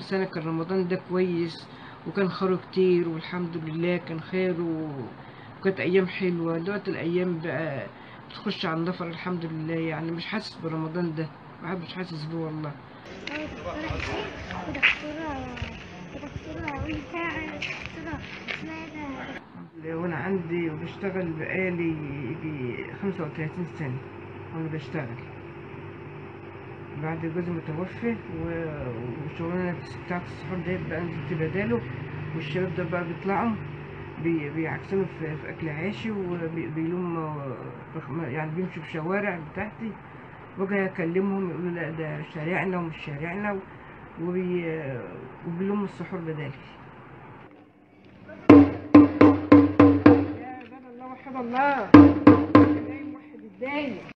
سنة كان رمضان ده كويس وكان خيره كتير والحمد لله كان خير و- وكانت أيام حلوة دلوقتي الأيام بقى تخش على النفر الحمد لله يعني مش حاسس برمضان ده واحد مش حاسس بيه والله أنا دكتورة حسين ودكتورة ودكتورة ونساء دكتورة اسمها ده وانا عندي وبشتغل بقالي يجي 35 سنة وانا بشتغل بعد جوزي متوفي و- والشغلانة بتاعت السحور ديت بقى نزلت بداله والشباب ده بقى بيطلعوا بي- بيعكسوني في, في أكل عيشي وبيلوموا يعني بيمشوا في الشوارع بتاعتي واجي أكلمهم يقولوا لا ده شارعنا ومش شارعنا وبي وبيلوموا السحور بدالي يا باب الله وحد الله نايم واحد الدايم